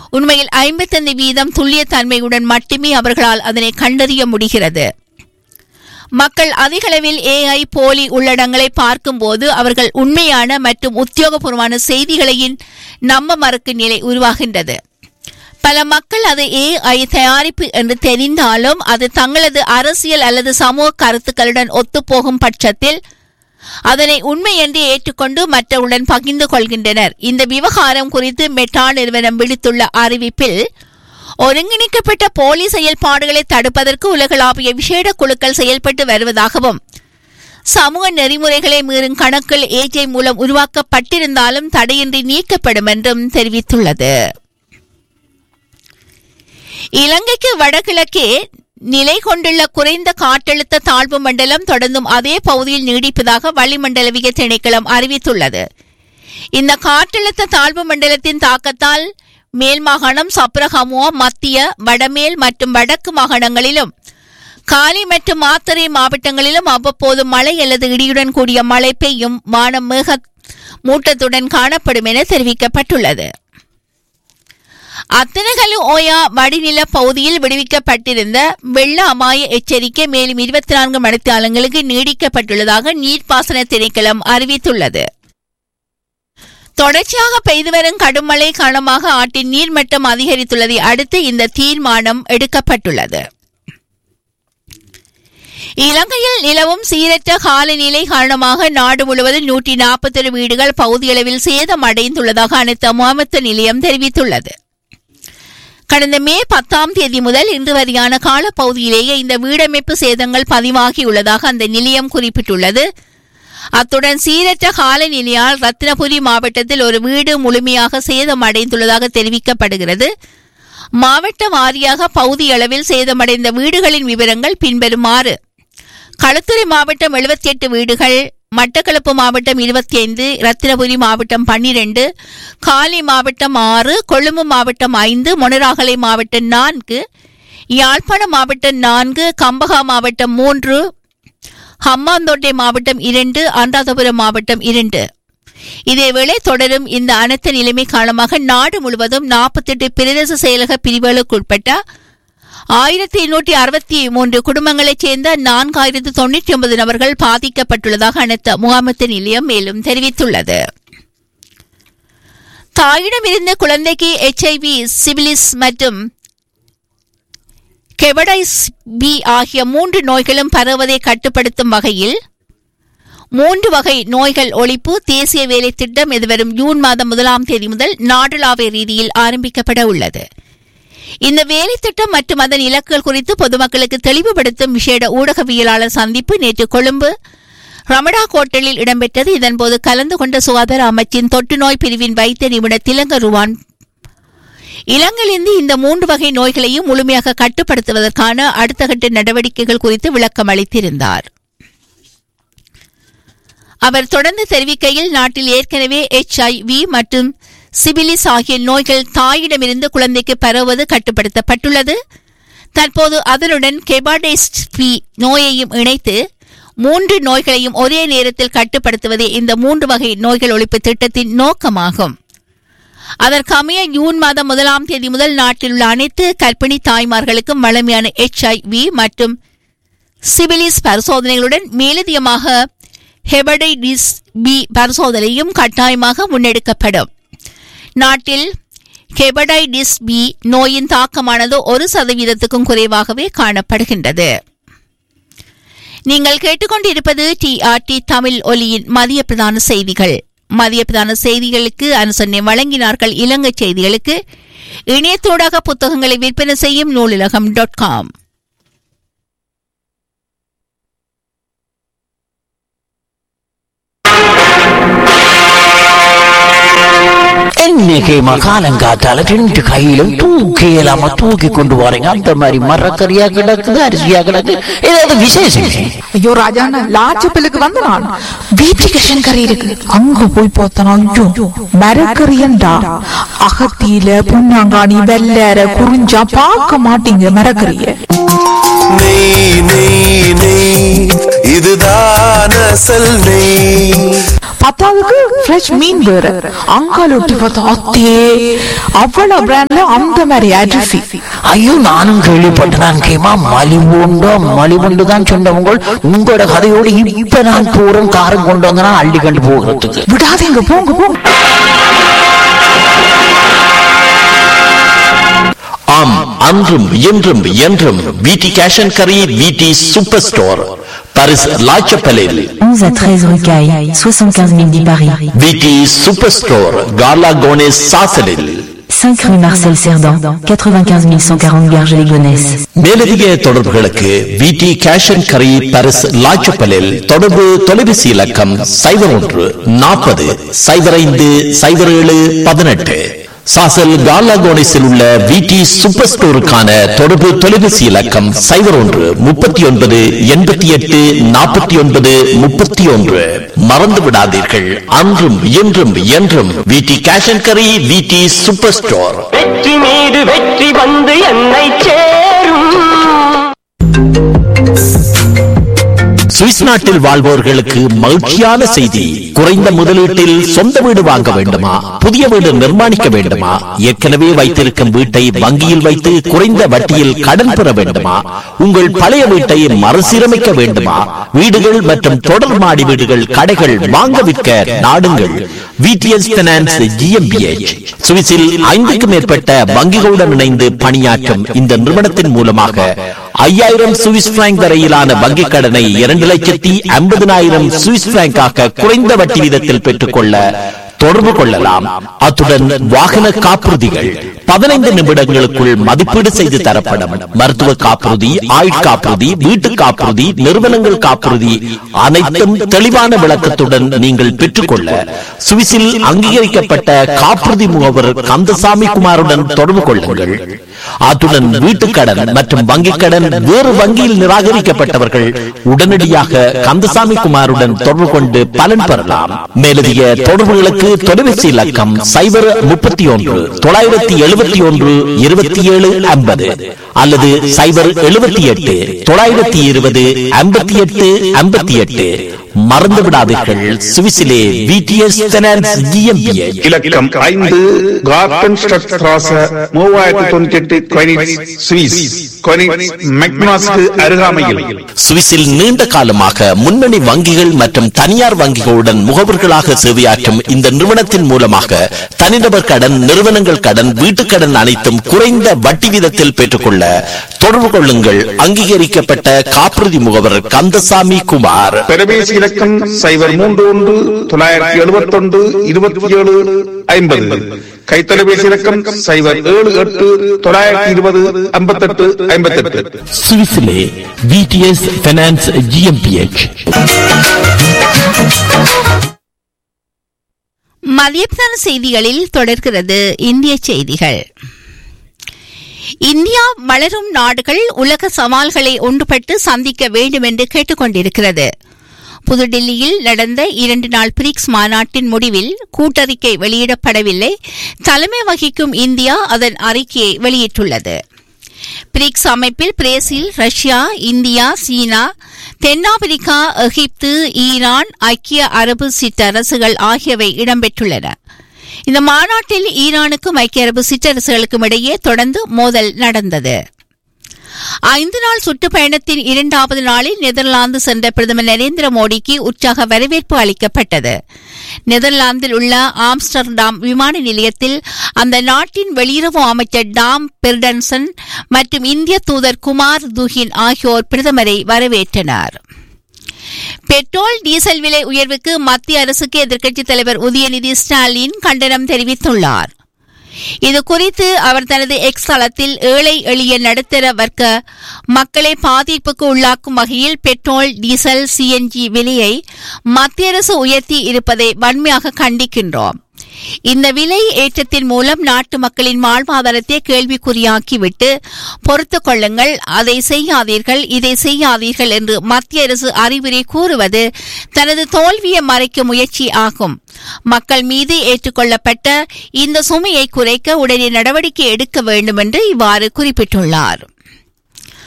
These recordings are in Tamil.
உண்மையில் ஐம்பத்தைந்து வீதம் துல்லியத்தன்மையுடன் மட்டுமே அவர்களால் அதனை கண்டறிய முடிகிறது மக்கள் அதிகளவில் ஏஐ போலி உள்ளடங்களை பார்க்கும்போது அவர்கள் உண்மையான மற்றும் உத்தியோகபூர்வமான செய்திகளையும் நம்ப மறுக்கும் நிலை உருவாகின்றது பல மக்கள் அது ஏஐ தயாரிப்பு என்று தெரிந்தாலும் அது தங்களது அரசியல் அல்லது சமூக கருத்துக்களுடன் ஒத்துப்போகும் பட்சத்தில் அதனை உண்மை என்று ஏற்றுக்கொண்டு மற்றவருடன் பகிர்ந்து கொள்கின்றனர் இந்த விவகாரம் குறித்து மெட்டா நிறுவனம் விடுத்துள்ள அறிவிப்பில் ஒருங்கிணைக்கப்பட்ட போலி செயல்பாடுகளை தடுப்பதற்கு உலகளாவிய விசேட குழுக்கள் செயல்பட்டு வருவதாகவும் சமூக நெறிமுறைகளை மீறும் கணக்கில் ஏஜை மூலம் உருவாக்கப்பட்டிருந்தாலும் தடையின்றி நீக்கப்படும் என்றும் தெரிவித்துள்ளது இலங்கைக்கு வடகிழக்கே நிலை கொண்டுள்ள குறைந்த காற்றழுத்த தாழ்வு மண்டலம் தொடர்ந்தும் அதே பகுதியில் நீடிப்பதாக வளிமண்டலவிய திணைக்களம் அறிவித்துள்ளது இந்த காற்றழுத்த தாழ்வு மண்டலத்தின் தாக்கத்தால் மேல் மாகாணம் சப்ரகமுவா மத்திய வடமேல் மற்றும் வடக்கு மாகாணங்களிலும் காலி மற்றும் மாத்தறை மாவட்டங்களிலும் அவ்வப்போது மழை அல்லது இடியுடன் கூடிய மழை பெய்யும் வானம் மேக மூட்டத்துடன் காணப்படும் என தெரிவிக்கப்பட்டுள்ளது அத்தனகலு ஓயா வடிநில பகுதியில் விடுவிக்கப்பட்டிருந்த வெள்ள அபாய எச்சரிக்கை மேலும் இருபத்தி நான்கு மணித்தாளங்களுக்கு நீடிக்கப்பட்டுள்ளதாக நீர்ப்பாசன திணைக்களம் அறிவித்துள்ளது தொடர்ச்சியாக பெய்து வரும் கடும் மழை காரணமாக ஆற்றின் நீர்மட்டம் அதிகரித்துள்ளதை அடுத்து இந்த தீர்மானம் எடுக்கப்பட்டுள்ளது இலங்கையில் நிலவும் சீரற்ற காலநிலை காரணமாக நாடு முழுவதும் நூற்றி நாற்பத்தொரு வீடுகள் பகுதியளவில் சேதமடைந்துள்ளதாக அனைத்து முகமத்து நிலையம் தெரிவித்துள்ளது கடந்த மே பத்தாம் தேதி முதல் இன்று வரையான காலப்பகுதியிலேயே இந்த வீடமைப்பு சேதங்கள் பதிவாகியுள்ளதாக அந்த நிலையம் குறிப்பிட்டுள்ளது அத்துடன் சீரற்ற காலநிலையால் ரத்னபுரி மாவட்டத்தில் ஒரு வீடு முழுமையாக சேதமடைந்துள்ளதாக தெரிவிக்கப்படுகிறது மாவட்ட வாரியாக பகுதி அளவில் சேதமடைந்த வீடுகளின் விவரங்கள் பின்வருமாறு களுத்துறை மாவட்டம் எழுபத்தி எட்டு வீடுகள் மட்டக்களப்பு மாவட்டம் இருபத்தி ஐந்து ரத்தினபுரி மாவட்டம் பன்னிரண்டு காலி மாவட்டம் ஆறு கொழும்பு மாவட்டம் ஐந்து மொனராகலை மாவட்டம் நான்கு யாழ்ப்பாணம் மாவட்டம் நான்கு கம்பகா மாவட்டம் மூன்று ஹம்மாந்தோட்டை மாவட்டம் இரண்டு அனுராதபுரம் மாவட்டம் இரண்டு இதேவேளை தொடரும் இந்த அனைத்து நிலைமை காரணமாக நாடு முழுவதும் நாற்பத்தெட்டு பிரதேச செயலக பிரிவுகளுக்குட்பட்ட ஆயிரத்தி எண்ணூற்றி அறுபத்தி மூன்று குடும்பங்களைச் சேர்ந்த நான்காயிரத்து தொண்ணூற்றி ஒன்பது நபர்கள் பாதிக்கப்பட்டுள்ளதாக அனைத்து முகாமத்து நிலையம் மேலும் தெரிவித்துள்ளது தாயிடமிருந்த குழந்தைக்கு எச்ஐவி சிபிலிஸ் மற்றும் கெபடைஸ் பி ஆகிய மூன்று நோய்களும் பரவுவதை கட்டுப்படுத்தும் வகையில் மூன்று வகை நோய்கள் ஒழிப்பு தேசிய வேலை திட்டம் எதிர்வரும் ஜூன் மாதம் முதலாம் தேதி முதல் நாடளாவிய ரீதியில் ஆரம்பிக்கப்பட உள்ளது இந்த வேலை திட்டம் மற்றும் அதன் இலக்குகள் குறித்து பொதுமக்களுக்கு தெளிவுபடுத்தும் விசேட ஊடகவியலாளர் சந்திப்பு நேற்று கொழும்பு ரமடா கோட்டலில் இடம்பெற்றது இதன்போது கலந்து கொண்ட சுகாதார அமைச்சின் தொற்று நோய் பிரிவின் வைத்திய நிபுணர் திலங்க ருவான் இலங்கையிலிருந்து இந்த மூன்று வகை நோய்களையும் முழுமையாக கட்டுப்படுத்துவதற்கான அடுத்த கட்ட நடவடிக்கைகள் குறித்து விளக்கம் அளித்திருந்தார் அவர் தொடர்ந்து தெரிவிக்கையில் நாட்டில் ஏற்கனவே எச்ஐவி மற்றும் சிபிலிஸ் ஆகிய நோய்கள் தாயிடமிருந்து குழந்தைக்கு பரவுவது கட்டுப்படுத்தப்பட்டுள்ளது தற்போது அதனுடன் கெபாடேஸ்ட் பி நோயையும் இணைத்து மூன்று நோய்களையும் ஒரே நேரத்தில் கட்டுப்படுத்துவதே இந்த மூன்று வகை நோய்கள் ஒழிப்பு திட்டத்தின் நோக்கமாகும் அதற்கமைய ஜூன் மாதம் முதலாம் தேதி முதல் நாட்டில் உள்ள அனைத்து கர்ப்பிணி தாய்மார்களுக்கும் வழமையான எச்ஐவி மற்றும் சிபிலிஸ் பரிசோதனைகளுடன் மேலதிகமாக ஹெபடைடிஸ் பி பரிசோதனையும் கட்டாயமாக முன்னெடுக்கப்படும் நாட்டில் ஹெபடைடிஸ் பி நோயின் தாக்கமானது ஒரு சதவீதத்துக்கும் குறைவாகவே காணப்படுகின்றது நீங்கள் கேட்டுக்கொண்டிருப்பது டிஆர்டி தமிழ் ஒலியின் மதிய பிரதான செய்திகள் மதிய பிரதான செய்திகளுக்கு அனுசரணை வழங்கினார்கள் இலங்கை செய்திகளுக்கு இணையத்தோடாக புத்தகங்களை விற்பனை செய்யும் நூலிலகம் டாட் காம் இன்னைக்கு மகாலங்காத்தால ரெண்டு கையிலும் தூக்கி இல்லாம தூக்கி கொண்டு வரீங்க அந்த மாதிரி மரக்கறியா கிடக்குது அரிசியா கிடக்கு ஏதாவது விசேஷம் ஐயோ ராஜாண்ணா லாச்சப்பிலுக்கு வந்து நான் வீட்டுக்கு கறி இருக்கு அங்க போய் பார்த்தனா ஐயோ மரக்கறியண்டா அகத்தியில புண்ணாங்காணி வெள்ளற குறிஞ்சா பார்க்க மாட்டீங்க மரக்கறிய நெய் நெய் நெய் இதுதான் அசல் நெய் பத்தாவதுக்கு ஃப்ரெஷ் மீன் வேற அங்கால ஒட்டி பார்த்தா அத்தே அவ்வளவு பிராண்ட்ல அந்த மாதிரி அரிசி ஐயோ நானும் கேள்விப்பட்டேன் நான் கேமா மலிவுண்டோ மலிவுண்டு தான் சொன்னவங்க உங்களோட கதையோடு இப்ப நான் போறேன் காரம் கொண்டு வந்தனா அள்ளி கண்டு போகிறதுக்கு விடாதீங்க போங்க போங்க ஆம் அன்றும் இன்றும் என்றும் விடி கேஷ் அண்ட் கரி விடி சூப்பர் ஸ்டோர் பாரிஸ் லாச்சப்பலில் 11 à 13 rue Caille, 75 010 Paris. விடி சூப்பர் ஸ்டோர் கார்லா கோனேஸ் சாசலில் 5 rue Marcel Cerdan, 95 140 Garges-les-Gonesse. மேலதிக தொடர்புகளுக்கு விடி கேஷ் அண்ட் கரி பாரிஸ் லாச்சப்பலில் தொடர்பு தொலைபேசி இலக்கம் சைபர் ஒன்று நாற்பது சைபர் ஐந்து சைபர் ஏழு பதினெட்டு சாசல் கார்லா கோனேஸில் உள்ள விடி சூப்பர் ஸ்டோருக்கான தொடர்பு தொலைபேசி இலக்கம் சைபர் ஒன்று முப்பத்தி ஒன்பது எண்பத்தி எட்டு நாற்பத்தி ஒன்பது முப்பத்தி ஒன்று மறந்து விடாதீர்கள் அன்றும் இன்றும் என்றும் விடி கேஷ் அண்ட் கரி விடி சூப்பர் ஸ்டோர் வெற்றி மீது வெற்றி வந்து என்னை சேரும் சுவிஸ் நாட்டில் வாழ்வோர்களுக்கு மகிழ்ச்சியான செய்தி குறைந்த முதலீட்டில் சொந்த வீடு வாங்க வேண்டுமா புதிய வீடு நிர்மாணிக்க வேண்டுமா ஏற்கனவே வைத்திருக்கும் வீட்டை வங்கியில் வைத்து குறைந்த வட்டியில் கடன் பெற வேண்டுமா உங்கள் பழைய வீட்டை மறுசீரமைக்க வேண்டுமா வீடுகள் மற்றும் தொடர் மாடி வீடுகள் கடைகள் வாங்க விற்க நாடுங்கள் விடிஎஸ் பினான்ஸ் ஜிஎம்பிஎச் சுவிஸில் ஐந்துக்கும் மேற்பட்ட வங்கிகளுடன் இணைந்து பணியாற்றும் இந்த நிறுவனத்தின் மூலமாக ஐயாயிரம் சுவிஸ் பிராங்க் வரையிலான வங்கிக் கடனை இரண்டு லட்சத்தி ஐம்பதினாயிரம் சுவிஸ் பிராங்காக குறைந்த வட்டி வீதத்தில் பெற்றுக்கொள்ள தொடர்பு கொள்ளலாம் அத்துடன் வாகன காப்புறுதிகள் பதினைந்து நிமிடங்களுக்குள் மதிப்பீடு செய்து தரப்படும் மருத்துவ காப்புறுதி ஆயுட்காப்புறுதி வீட்டு காப்புறுதி நிறுவனங்கள் காப்புறுதி அனைத்தும் தெளிவான விளக்கத்துடன் நீங்கள் பெற்றுக்கொள்ள சுவிஸில் அங்கீகரிக்கப்பட்ட காப்புறுதி முகவர் கந்தசாமி குமாருடன் தொடர்பு கொள்ளுங்கள் அத்துடன் வீட்டுக்கடன் மற்றும் வங்கிக் கடன் வேறு வங்கியில் நிராகரிக்கப்பட்டவர்கள் உடனடியாக கந்தசாமி குமாருடன் தொடர்பு கொண்டு பலன் பெறலாம் மேலதிக தொடர்புகளுக்கு தொலைபேசி இலக்கம் சைபர் முப்பத்தி ஒன்று தொள்ளாயிரத்தி எழுபத்தி ஒன்று இருபத்தி ஏழு ஐம்பது அல்லது சைபர் எழுபத்தி எட்டு தொள்ளாயிரத்தி இருபது ஐம்பத்தி எட்டு ஐம்பத்தி எட்டு மறந்து விடாதீர்கள் சுவிஸிலே விடிஎஸ் பினான்ஸ் ஜிஎம்பிஎச் இலக்கம் ஐந்து கார்டன் ஸ்ட்ராச மூவாயிரத்தி தொண்ணூத்தி எட்டு கொயினிட்ஸ் சுவிஸ் கொயினிட்ஸ் மெக்னாஸ்க்கு அருகாமையில் சுவிஸில் நீண்ட காலமாக முன்னணி வங்கிகள் மற்றும் தனியார் வங்கிகளுடன் முகவர்களாக சேவையாற்றும் இந்த நிறுவனத்தின் மூலமாக தனிநபர் கடன் நிறுவனங்கள் கடன் வீட்டுக் கடன் அனைத்தும் குறைந்த வட்டி வீதத்தில் பெற்றுக்கொள்ள தொடர்பு கொள்ளுங்கள் அங்கீகரிக்கப்பட்ட காப்புறுதி முகவர் கந்தசாமி குமார் தொலைபேசி இலக்கம் சைபர் மூன்று ஒன்று தொள்ளாயிரத்தி எழுபத்தி ஒன்று இருபத்தி ஏழு ஐம்பது கைத்தொலைபேசி இலக்கம் சைபர் ஏழு எட்டு தொள்ளாயிரத்தி இருபது ஐம்பத்தெட்டு ஐம்பத்தெட்டு சுவிஸிலே விடிஎஸ் பினான்ஸ் ஜிஎம்பிஎச் மதியத்தான செய்திகளில் தொடர்கிறது இந்திய செய்திகள் இந்தியா வளரும் நாடுகள் உலக சவால்களை ஒன்றுபட்டு சந்திக்க வேண்டும் என்று கேட்டுக்கொண்டிருக்கிறது புதுடில்லியில் நடந்த இரண்டு நாள் பிரிக்ஸ் மாநாட்டின் முடிவில் கூட்டறிக்கை வெளியிடப்படவில்லை தலைமை வகிக்கும் இந்தியா அதன் அறிக்கையை வெளியிட்டுள்ளது பிரிக்ஸ் அமைப்பில் பிரேசில் ரஷ்யா இந்தியா சீனா தென்னாப்பிரிக்கா எகிப்து ஈரான் ஐக்கிய அரபு சிற்றரசுகள் ஆகியவை இடம்பெற்றுள்ளன இந்த மாநாட்டில் ஈரானுக்கும் ஐக்கிய அரபு சிற்றரசுகளுக்கும் இடையே தொடர்ந்து மோதல் நடந்தது ஐந்து நாள் சுற்றுப்பயணத்தின் இரண்டாவது நாளில் நெதர்லாந்து சென்ற பிரதமர் நரேந்திர மோடிக்கு உற்சாக வரவேற்பு அளிக்கப்பட்டது நெதர்லாந்தில் உள்ள ஆம்ஸ்டர்டாம் விமான நிலையத்தில் அந்த நாட்டின் வெளியுறவு அமைச்சர் டாம் பெர்டன்சன் மற்றும் இந்திய தூதர் குமார் துஹின் ஆகியோர் பிரதமரை வரவேற்றனர் பெட்ரோல் டீசல் விலை உயர்வுக்கு மத்திய அரசுக்கு எதிர்க்கட்சித் தலைவர் உதயநிதி ஸ்டாலின் கண்டனம் தெரிவித்துள்ளார் இது குறித்து அவர் தனது எக்ஸ் தளத்தில் ஏழை எளிய நடுத்தர வர்க்க மக்களை பாதிப்புக்கு உள்ளாக்கும் வகையில் பெட்ரோல் டீசல் சிஎன்ஜி விலையை மத்திய அரசு உயர்த்தி இருப்பதை வன்மையாக கண்டிக்கின்றோம் இந்த விலை ஏற்றத்தின் மூலம் நாட்டு மக்களின் வாழ்வாதாரத்தை கேள்விக்குறியாக்கிவிட்டு பொறுத்துக் கொள்ளுங்கள் அதை செய்யாதீர்கள் இதை செய்யாதீர்கள் என்று மத்திய அரசு அறிவுரை கூறுவது தனது தோல்வியை மறைக்கும் முயற்சி ஆகும் மக்கள் மீது ஏற்றுக்கொள்ளப்பட்ட இந்த சுமையை குறைக்க உடனே நடவடிக்கை எடுக்க வேண்டும் என்று இவ்வாறு குறிப்பிட்டுள்ளார்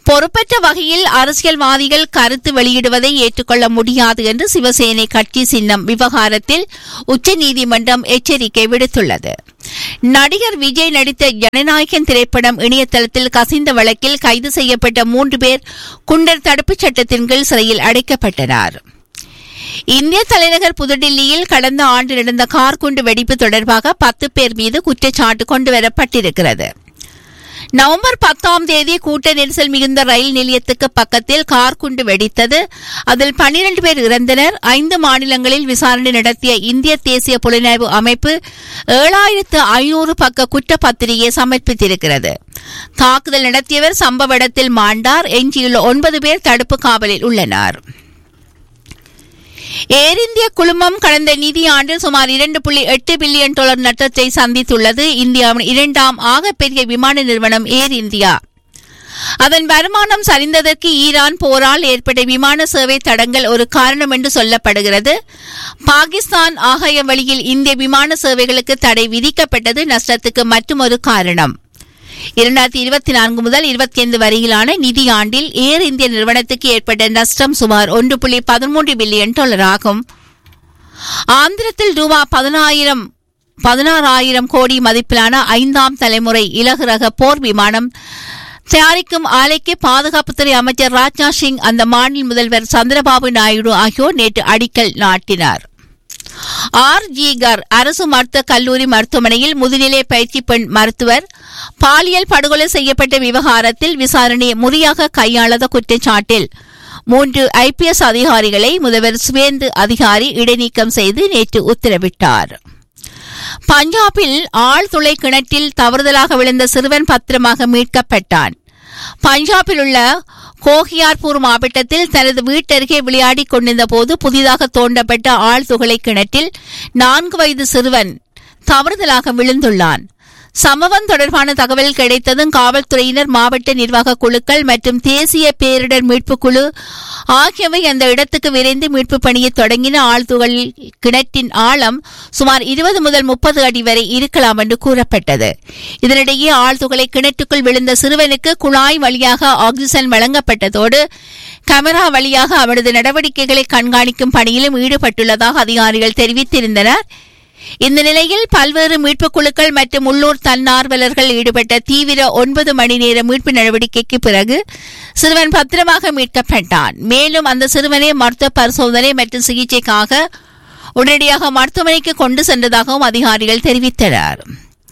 பொறுப்பற்ற வகையில் அரசியல்வாதிகள் கருத்து வெளியிடுவதை ஏற்றுக்கொள்ள முடியாது என்று சிவசேனை கட்சி சின்னம் விவகாரத்தில் உச்சநீதிமன்றம் எச்சரிக்கை விடுத்துள்ளது நடிகர் விஜய் நடித்த ஜனநாயகன் திரைப்படம் இணையதளத்தில் கசிந்த வழக்கில் கைது செய்யப்பட்ட மூன்று பேர் குண்டர் தடுப்புச் சட்டத்தின் கீழ் சிறையில் அடைக்கப்பட்டனர் இந்திய தலைநகர் புதுடில்லியில் கடந்த ஆண்டு நடந்த கார் குண்டு வெடிப்பு தொடர்பாக பத்து பேர் மீது குற்றச்சாட்டு கொண்டுவரப்பட்டிருக்கிறது நவம்பர் பத்தாம் தேதி கூட்ட நெரிசல் மிகுந்த ரயில் நிலையத்துக்கு பக்கத்தில் கார் குண்டு வெடித்தது அதில் பன்னிரண்டு பேர் இறந்தனர் ஐந்து மாநிலங்களில் விசாரணை நடத்திய இந்திய தேசிய புலனாய்வு அமைப்பு ஏழாயிரத்து ஐநூறு பக்க குற்றப்பத்திரிகையை சமர்ப்பித்திருக்கிறது தாக்குதல் நடத்தியவர் சம்பவ இடத்தில் மாண்டார் எஞ்சியுள்ள ஒன்பது பேர் தடுப்பு காவலில் உள்ளனர் ஏர் இந்திய குழுமம் கடந்த நிதியாண்டில் சுமார் இரண்டு புள்ளி எட்டு பில்லியன் டாலர் நட்டத்தை சந்தித்துள்ளது இந்தியாவின் இரண்டாம் ஆகப்பெரிய விமான நிறுவனம் ஏர் இந்தியா அதன் வருமானம் சரிந்ததற்கு ஈரான் போரால் ஏற்பட்ட விமான சேவை தடங்கள் ஒரு காரணம் என்று சொல்லப்படுகிறது பாகிஸ்தான் ஆகாய வழியில் இந்திய விமான சேவைகளுக்கு தடை விதிக்கப்பட்டது நஷ்டத்துக்கு மற்றொரு காரணம் இரண்டாயிரத்தி இருபத்தி நான்கு முதல் இருபத்தி ஐந்து வரையிலான நிதியாண்டில் ஏர் இந்திய நிறுவனத்துக்கு ஏற்பட்ட நஷ்டம் சுமார் ஒன்று புள்ளி பதிமூன்று பில்லியன் டாலர் ஆகும் ஆந்திரத்தில் ரூபா பதினாயிரம் பதினாறாயிரம் கோடி மதிப்பிலான ஐந்தாம் தலைமுறை இலகு ரக போர் விமானம் தயாரிக்கும் ஆலைக்கு பாதுகாப்புத்துறை அமைச்சர் ராஜ்நாத் சிங் அந்த மாநில முதல்வர் சந்திரபாபு நாயுடு ஆகியோர் நேற்று அடிக்கல் நாட்டினார் ஆர் ஜி கர் அரசு மருத்துவக் கல்லூரி மருத்துவமனையில் முதுநிலை பயிற்சி பெண் மருத்துவர் பாலியல் படுகொலை செய்யப்பட்ட விவகாரத்தில் விசாரணையை முறையாக கையாளாத குற்றச்சாட்டில் மூன்று ஐபிஎஸ் அதிகாரிகளை முதல்வர் சுவேந்து அதிகாரி இடைநீக்கம் செய்து நேற்று உத்தரவிட்டார் பஞ்சாபில் ஆழ்துளை கிணற்றில் தவறுதலாக விழுந்த சிறுவன் பத்திரமாக மீட்கப்பட்டான் பஞ்சாபில் உள்ள கோஹியார்பூர் மாவட்டத்தில் தனது வீட்டருகே விளையாடிக் கொண்டிருந்த போது புதிதாக தோண்டப்பட்ட ஆழ்துளை கிணற்றில் நான்கு வயது சிறுவன் தவறுதலாக விழுந்துள்ளான் சம்பவம் தொடர்பான தகவல் கிடைத்ததும் காவல்துறையினர் மாவட்ட நிர்வாக குழுக்கள் மற்றும் தேசிய பேரிடர் மீட்புக் குழு ஆகியவை அந்த இடத்துக்கு விரைந்து மீட்பு பணியை தொடங்கின ஆழ்துகள் கிணற்றின் ஆழம் சுமார் இருபது முதல் முப்பது அடி வரை இருக்கலாம் என்று கூறப்பட்டது இதனிடையே ஆழ்துகளை கிணற்றுக்குள் விழுந்த சிறுவனுக்கு குழாய் வழியாக ஆக்சிஜன் வழங்கப்பட்டதோடு கேமரா வழியாக அவரது நடவடிக்கைகளை கண்காணிக்கும் பணியிலும் ஈடுபட்டுள்ளதாக அதிகாரிகள் தெரிவித்திருந்தனர் இந்த நிலையில் பல்வேறு மீட்புக் குழுக்கள் மற்றும் உள்ளூர் தன்னார்வலர்கள் ஈடுபட்ட தீவிர ஒன்பது மணி நேர மீட்பு நடவடிக்கைக்கு பிறகு சிறுவன் பத்திரமாக மீட்கப்பட்டான் மேலும் அந்த சிறுவனை மருத்துவ பரிசோதனை மற்றும் சிகிச்சைக்காக உடனடியாக மருத்துவமனைக்கு கொண்டு சென்றதாகவும் அதிகாரிகள் தெரிவித்தனர்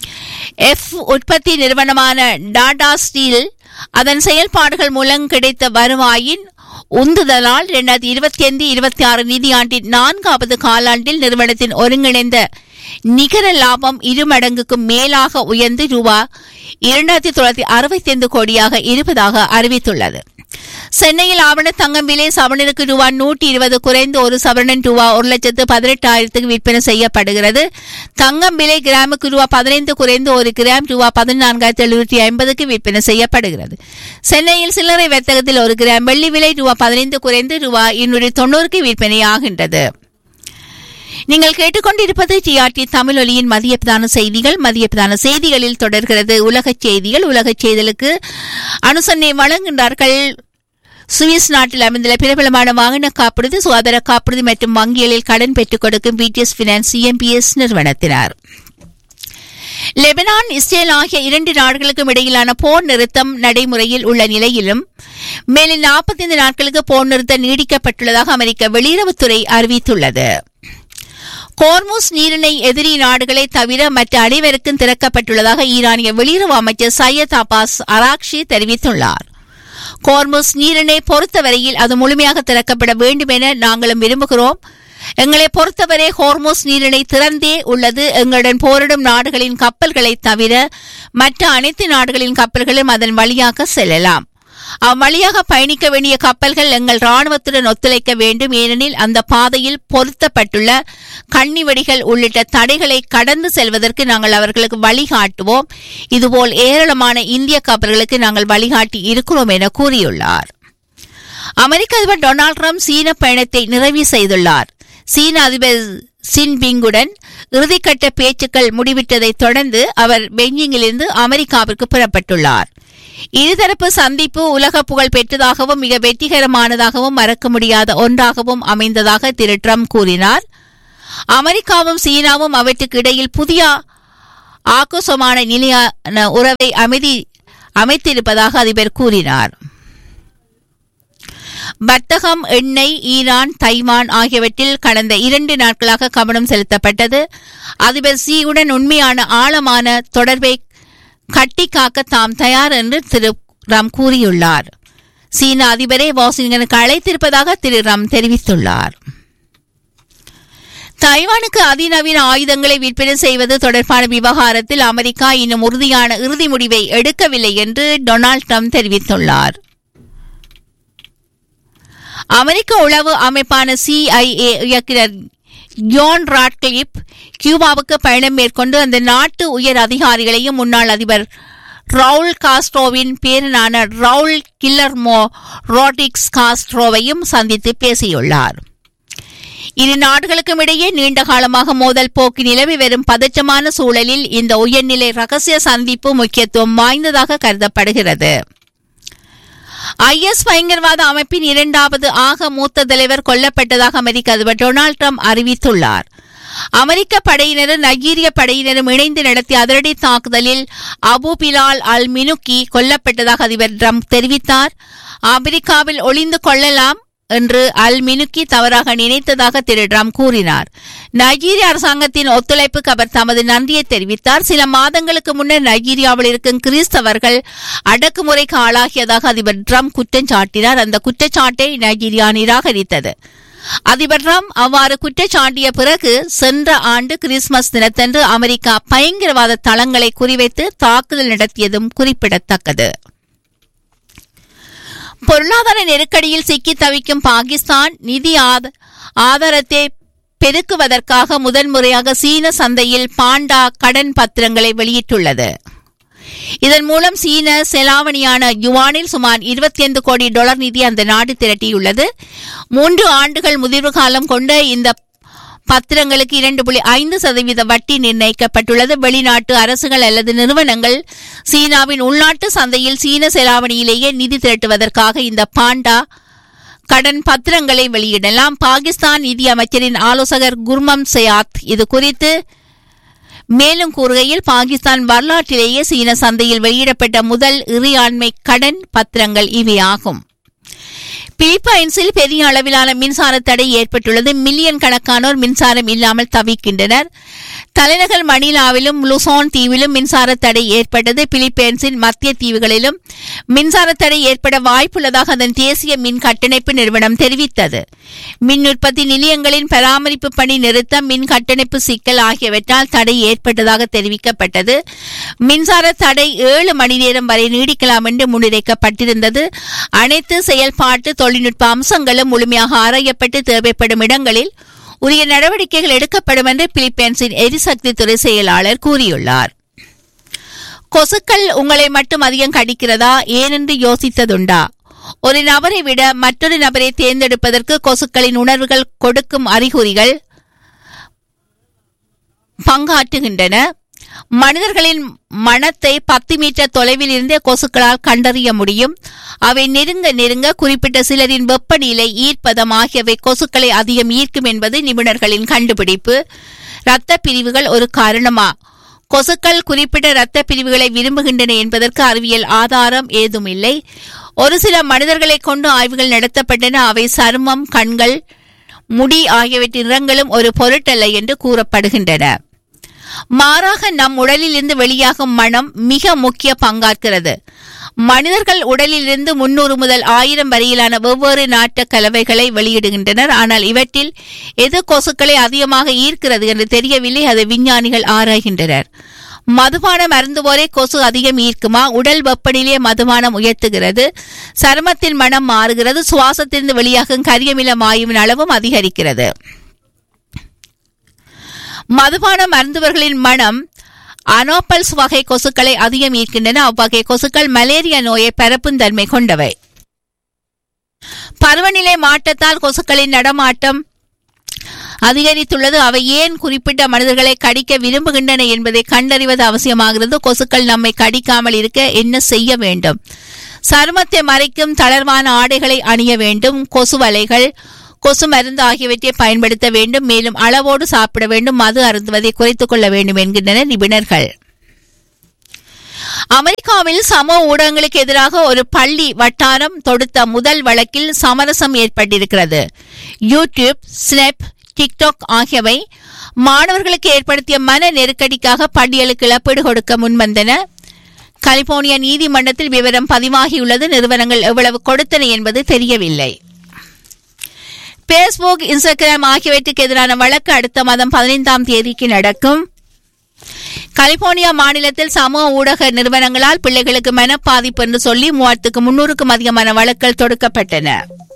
எஃப் உற்பத்தி நிறுவனமான டாடா ஸ்டீல் அதன் செயல்பாடுகள் மூலம் கிடைத்த வருவாயின் உந்துதலால் இரண்டாயிரத்தி இருபத்தி ஐந்து இருபத்தி ஆறு நிதியாண்டின் நான்காவது காலாண்டில் நிறுவனத்தின் ஒருங்கிணைந்த நிகர லாபம் இரு மடங்குக்கும் மேலாக உயர்ந்து ரூபா இரண்டாயிரத்தி தொள்ளாயிரத்தி அறுபத்தி ஐந்து கோடியாக இருப்பதாக அறிவித்துள்ளது சென்னையில் ஆவண தங்கம் விலை சவரனுக்கு ரூபா நூற்றி இருபது குறைந்து ஒரு சவரன் ரூபா ஒரு லட்சத்து பதினெட்டாயிரத்துக்கு விற்பனை செய்யப்படுகிறது தங்கம் விலை கிராமுக்கு ரூபா பதினைந்து குறைந்து ஒரு கிராம் ரூபா பதினான்காயிரத்தி எழுநூற்றி ஐம்பதுக்கு விற்பனை செய்யப்படுகிறது சென்னையில் சில்லறை வர்த்தகத்தில் ஒரு கிராம் வெள்ளி விலை ரூபா பதினைந்து குறைந்து ரூபா இருநூற்றி தொண்ணூறுக்கு விற்பனையாகின்றது நீங்கள் கேட்டுக்கொண்டிருப்பது டிஆர்டி தமிழ் ஒலியின் மதிய பிரதான செய்திகள் மதிய பிரதான செய்திகளில் தொடர்கிறது உலகச் செய்திகள் உலகச் செய்திகளுக்கு அனுசரணை வழங்குகின்றார்கள் சுவிஸ் நாட்டில் அமைந்துள்ள பிரபலமான வாகன காப்புறுதி சுகாதார காப்புறுதி மற்றும் வங்கிகளில் கடன் பெற்றுக் கொடுக்கும் பிடிஎஸ் பினான்ஸ் சிஎம்பிஎஸ் நிறுவனத்தினர் லெபனான் இஸ்ரேல் ஆகிய இரண்டு நாடுகளுக்கும் இடையிலான போர் நிறுத்தம் நடைமுறையில் உள்ள நிலையிலும் மேலும் நாற்பத்தைந்து நாட்களுக்கு போர் நிறுத்தம் நீடிக்கப்பட்டுள்ளதாக அமெரிக்க வெளியுறவுத்துறை அறிவித்துள்ளது கோர்முஸ் நீரிணை எதிரி நாடுகளை தவிர மற்ற அனைவருக்கும் திறக்கப்பட்டுள்ளதாக ஈரானிய வெளியுறவு அமைச்சர் சையத் அப்பாஸ் அராக்ஷி தெரிவித்துள்ளார் கோர்முஸ் நீரிணை பொறுத்தவரையில் அது முழுமையாக திறக்கப்பட வேண்டும் என நாங்களும் விரும்புகிறோம் எங்களை பொறுத்தவரை ஹோர்மோஸ் நீரிணை திறந்தே உள்ளது எங்களுடன் போரிடும் நாடுகளின் கப்பல்களை தவிர மற்ற அனைத்து நாடுகளின் கப்பல்களும் அதன் வழியாக செல்லலாம் அவ்வழியாக பயணிக்க வேண்டிய கப்பல்கள் எங்கள் ராணுவத்துடன் ஒத்துழைக்க வேண்டும் ஏனெனில் அந்த பாதையில் பொருத்தப்பட்டுள்ள கண்ணிவெடிகள் உள்ளிட்ட தடைகளை கடந்து செல்வதற்கு நாங்கள் அவர்களுக்கு வழிகாட்டுவோம் இதுபோல் ஏராளமான இந்திய கப்பல்களுக்கு நாங்கள் வழிகாட்டி இருக்கிறோம் என கூறியுள்ளார் அமெரிக்க அதிபர் டொனால்டு ட்ரம்ப் சீன பயணத்தை நிறைவு செய்துள்ளார் சீன அதிபர் சின்பிங்குடன் இறுதிக்கட்ட பேச்சுக்கள் முடிவிட்டதைத் தொடர்ந்து அவர் பெய்ஜிங்கிலிருந்து அமெரிக்காவிற்கு புறப்பட்டுள்ளார் இருதரப்பு சந்திப்பு உலக புகழ் பெற்றதாகவும் மிக வெற்றிகரமானதாகவும் மறக்க முடியாத ஒன்றாகவும் அமைந்ததாக திரு ட்ரம்ப் கூறினார் அமெரிக்காவும் சீனாவும் அவற்றுக்கு இடையில் புதிய ஆக்ரோஷமான நிலையான உறவை அமைதி அமைத்திருப்பதாக அதிபர் கூறினார் வர்த்தகம் எண்ணெய் ஈரான் தைவான் ஆகியவற்றில் கடந்த இரண்டு நாட்களாக கவனம் செலுத்தப்பட்டது அதிபர் சியுடன் உண்மையான ஆழமான தொடர்பை கட்டி காக்க தாம் தயார் என்று திரு ராம் கூறியுள்ளார் சீன அதிபரை வாஷிங்டனுக்கு அழைத்திருப்பதாக திரு ராம் தெரிவித்துள்ளார் தைவானுக்கு அதிநவீன ஆயுதங்களை விற்பனை செய்வது தொடர்பான விவகாரத்தில் அமெரிக்கா இன்னும் உறுதியான இறுதி முடிவை எடுக்கவில்லை என்று டொனால்ட் ட்ரம்ப் தெரிவித்துள்ளார் அமெரிக்க உளவு அமைப்பான சிஐஏ இயக்குநர் ஜோன் ராட்கிளிப் கியூபாவுக்கு பயணம் மேற்கொண்டு அந்த நாட்டு உயர் அதிகாரிகளையும் முன்னாள் அதிபர் ரவுல் காஸ்ட்ரோவின் பேரனான ரவுல் கில்லர்மோ ரோட்ரிக்ஸ் காஸ்ட்ரோவையும் சந்தித்து பேசியுள்ளார் இரு நாடுகளுக்கும் இடையே நீண்ட காலமாக மோதல் போக்கு நிலவி வரும் பதற்றமான சூழலில் இந்த உயர்நிலை ரகசிய சந்திப்பு முக்கியத்துவம் வாய்ந்ததாக கருதப்படுகிறது ஐஎஸ் பயங்கரவாத அமைப்பின் இரண்டாவது ஆக மூத்த தலைவர் கொல்லப்பட்டதாக அமெரிக்க அதிபர் டொனால்ட் ட்ரம்ப் அறிவித்துள்ளார் அமெரிக்க படையினரும் நைஜீரிய படையினரும் இணைந்து நடத்திய அதிரடி தாக்குதலில் அபு பிலால் அல் மினுக்கி கொல்லப்பட்டதாக அதிபர் ட்ரம்ப் தெரிவித்தார் அமெரிக்காவில் ஒளிந்து கொள்ளலாம் என்று அல் மினுக்கி தவறாக நினைத்ததாக திரு ட்ரம்ப் கூறினார் நைஜீரிய அரசாங்கத்தின் ஒத்துழைப்புக்கு அவர் தமது நன்றியை தெரிவித்தார் சில மாதங்களுக்கு முன்னர் நைஜீரியாவில் இருக்கும் கிறிஸ்தவர்கள் அடக்குமுறைக்கு ஆளாகியதாக அதிபர் ட்ரம்ப் குற்றம் சாட்டினார் அந்த குற்றச்சாட்டை நைஜீரியா நிராகரித்தது அதிபர் ட்ரம்ப் அவ்வாறு குற்றச்சாட்டிய பிறகு சென்ற ஆண்டு கிறிஸ்துமஸ் தினத்தன்று அமெரிக்கா பயங்கரவாத தளங்களை குறிவைத்து தாக்குதல் நடத்தியதும் குறிப்பிடத்தக்கது பொருளாதார நெருக்கடியில் சிக்கி தவிக்கும் பாகிஸ்தான் நிதி ஆத- ஆதாரத்தை பெருக்குவதற்காக முதல் முறையாக சீன சந்தையில் பாண்டா கடன் பத்திரங்களை வெளியிட்டுள்ளது இதன் மூலம் சீன செலாவணியான யுவானில் சுமார் 25 கோடி டாலர் நிதி அந்த நாடு திரட்டியுள்ளது மூன்று ஆண்டுகள் முதிர்வு காலம் கொண்ட இந்த பத்திரங்களுக்கு இரண்டு புள்ளி ஐந்து சதவீத வட்டி நிர்ணயிக்கப்பட்டுள்ளது வெளிநாட்டு அரசுகள் அல்லது நிறுவனங்கள் சீனாவின் உள்நாட்டு சந்தையில் சீன செலாவணியிலேயே நிதி திரட்டுவதற்காக இந்த பாண்டா கடன் பத்திரங்களை வெளியிடலாம் பாகிஸ்தான் நிதி அமைச்சரின் ஆலோசகர் குர்மம் சயாத் இது குறித்து மேலும் கூறுகையில் பாகிஸ்தான் வரலாற்றிலேயே சீன சந்தையில் வெளியிடப்பட்ட முதல் இறையாண்மை கடன் பத்திரங்கள் இவையாகும் பிலிப்பைன்ஸில் பெரிய அளவிலான மின்சார தடை ஏற்பட்டுள்ளது மில்லியன் கணக்கானோர் மின்சாரம் இல்லாமல் தவிக்கின்றனர் தலைநகர் மணிலாவிலும் லுசோன் தீவிலும் மின்சார தடை ஏற்பட்டது பிலிப்பைன்ஸின் மத்திய தீவுகளிலும் மின்சார தடை ஏற்பட வாய்ப்புள்ளதாக அதன் தேசிய மின் கட்டமைப்பு நிறுவனம் தெரிவித்தது மின் உற்பத்தி நிலையங்களின் பராமரிப்பு பணி நிறுத்தம் மின் கட்டமைப்பு சிக்கல் ஆகியவற்றால் தடை ஏற்பட்டதாக தெரிவிக்கப்பட்டது மின்சார தடை ஏழு மணி நேரம் வரை நீடிக்கலாம் என்று முன்னிறைக்கப்பட்டிருந்தது அனைத்து செயல்பாட்டு தொழில்நுட்ப அம்சங்களும் முழுமையாக ஆராயப்பட்டு தேவைப்படும் இடங்களில் உரிய நடவடிக்கைகள் எடுக்கப்படும் என்று பிலிப்பைன்ஸின் எரிசக்தி துறை செயலாளர் கூறியுள்ளார் கொசுக்கள் உங்களை மட்டும் அதிகம் கடிக்கிறதா ஏனென்று யோசித்ததுண்டா ஒரு நபரை விட மற்றொரு நபரை தேர்ந்தெடுப்பதற்கு கொசுக்களின் உணர்வுகள் கொடுக்கும் அறிகுறிகள் பங்காற்றுகின்றன மனிதர்களின் மனத்தை பத்து மீட்டர் தொலைவில் இருந்தே கொசுக்களால் கண்டறிய முடியும் அவை நெருங்க நெருங்க குறிப்பிட்ட சிலரின் வெப்பநிலை ஈர்ப்பதம் ஆகியவை கொசுக்களை அதிகம் ஈர்க்கும் என்பது நிபுணர்களின் கண்டுபிடிப்பு இரத்த பிரிவுகள் ஒரு காரணமா கொசுக்கள் குறிப்பிட்ட இரத்த பிரிவுகளை விரும்புகின்றன என்பதற்கு அறிவியல் ஆதாரம் ஏதும் இல்லை ஒரு சில மனிதர்களை கொண்டு ஆய்வுகள் நடத்தப்பட்டன அவை சருமம் கண்கள் முடி ஆகியவற்றின் நிறங்களும் ஒரு பொருட்டல்ல என்று கூறப்படுகின்றன மாறாக நம் உடலிலிருந்து வெளியாகும் மனம் மிக முக்கிய பங்காற்கிறது மனிதர்கள் உடலிலிருந்து முன்னூறு முதல் ஆயிரம் வரையிலான வெவ்வேறு நாட்ட கலவைகளை வெளியிடுகின்றனர் ஆனால் இவற்றில் எது கொசுக்களை அதிகமாக ஈர்க்கிறது என்று தெரியவில்லை அதை விஞ்ஞானிகள் ஆராய்கின்றனர் மதுபானம் அருந்துவோரே கொசு அதிகம் ஈர்க்குமா உடல் வெப்பநிலையை மதுபானம் உயர்த்துகிறது சருமத்தின் மனம் மாறுகிறது சுவாசத்திலிருந்து வெளியாகும் கரியமில மாயுவின் அளவும் அதிகரிக்கிறது மதுபானம் அருந்துவர்களின் மனம் அனோப்பல்ஸ் வகை கொசுக்களை அதிகம் ஈர்க்கின்றன அவ்வகை கொசுக்கள் மலேரியா நோயை பரப்பும் தன்மை கொண்டவை பருவநிலை மாற்றத்தால் கொசுக்களின் நடமாட்டம் அதிகரித்துள்ளது அவை ஏன் குறிப்பிட்ட மனிதர்களை கடிக்க விரும்புகின்றன என்பதை கண்டறிவது அவசியமாகிறது கொசுக்கள் நம்மை கடிக்காமல் இருக்க என்ன செய்ய வேண்டும் சருமத்தை மறைக்கும் தளர்வான ஆடைகளை அணிய வேண்டும் கொசு வலைகள் கொசு மருந்து ஆகியவற்றை பயன்படுத்த வேண்டும் மேலும் அளவோடு சாப்பிட வேண்டும் மது அருந்துவதை குறைத்துக் கொள்ள வேண்டும் என்கின்றனர் நிபுணர்கள் அமெரிக்காவில் சமூக ஊடகங்களுக்கு எதிராக ஒரு பள்ளி வட்டாரம் தொடுத்த முதல் வழக்கில் சமரசம் ஏற்பட்டிருக்கிறது யூடியூப் ஸ்னாப் டிக்டாக் ஆகியவை மாணவர்களுக்கு ஏற்படுத்திய மன நெருக்கடிக்காக பள்ளிகளுக்கு இழப்பீடு கொடுக்க முன்வந்தன கலிபோர்னியா நீதிமன்றத்தில் விவரம் பதிவாகியுள்ளது நிறுவனங்கள் எவ்வளவு கொடுத்தன என்பது தெரியவில்லை பேஸ்புக் இன்ஸ்டாகிராம் ஆகியவற்றுக்கு எதிரான வழக்கு அடுத்த மாதம் பதினைந்தாம் தேதிக்கு நடக்கும் கலிபோர்னியா மாநிலத்தில் சமூக ஊடக நிறுவனங்களால் பிள்ளைகளுக்கு மன பாதிப்பு என்று சொல்லி மூவாயிரத்துக்கு முன்னூறுக்கும் அதிகமான வழக்குகள் தொடுக்கப்பட்டன